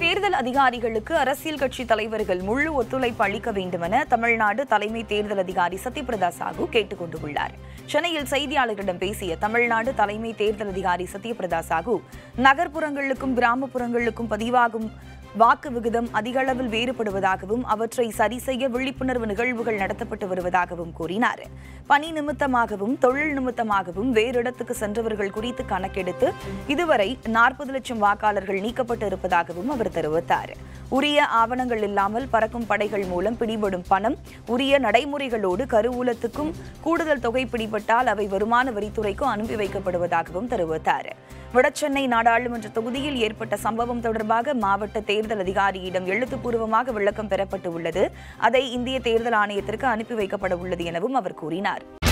தேர்தல் அதிகாரிகளுக்கு அரசியல் கட்சி தலைவர்கள் முழு ஒத்துழைப்பு அளிக்க வேண்டுமென தமிழ்நாடு தலைமை தேர்தல் அதிகாரி சத்யபிரதா சாஹூ கேட்டுக் கொண்டுள்ளார் சென்னையில் செய்தியாளர்களிடம் பேசிய தமிழ்நாடு தலைமை தேர்தல் அதிகாரி சத்யபிரதா சாஹூ நகர்ப்புறங்களுக்கும் கிராமப்புறங்களுக்கும் பதிவாகும் வாக்கு விகிதம் அதிக அளவில் வேறுபடுவதாகவும் அவற்றை சரி செய்ய விழிப்புணர்வு நிகழ்வுகள் நடத்தப்பட்டு வருவதாகவும் கூறினார் பணி நிமித்தமாகவும் தொழில் நிமித்தமாகவும் வேறு இடத்துக்கு சென்றவர்கள் குறித்து கணக்கெடுத்து இதுவரை நாற்பது லட்சம் வாக்காளர்கள் நீக்கப்பட்டு இருப்பதாகவும் அவர் தெரிவித்தார் உரிய ஆவணங்கள் இல்லாமல் பறக்கும் படைகள் மூலம் பிடிபடும் பணம் உரிய நடைமுறைகளோடு கருவூலத்துக்கும் கூடுதல் தொகை பிடிபட்டால் அவை வருமான வரித்துறைக்கும் அனுப்பி வைக்கப்படுவதாகவும் தெரிவித்தார் வடசென்னை நாடாளுமன்ற தொகுதியில் ஏற்பட்ட சம்பவம் தொடர்பாக மாவட்ட தேர்தல் அதிகாரியிடம் எழுத்துப்பூர்வமாக விளக்கம் பெறப்பட்டு உள்ளது அதை இந்திய தேர்தல் ஆணையத்திற்கு அனுப்பி வைக்கப்பட உள்ளது எனவும் அவர் கூறினார்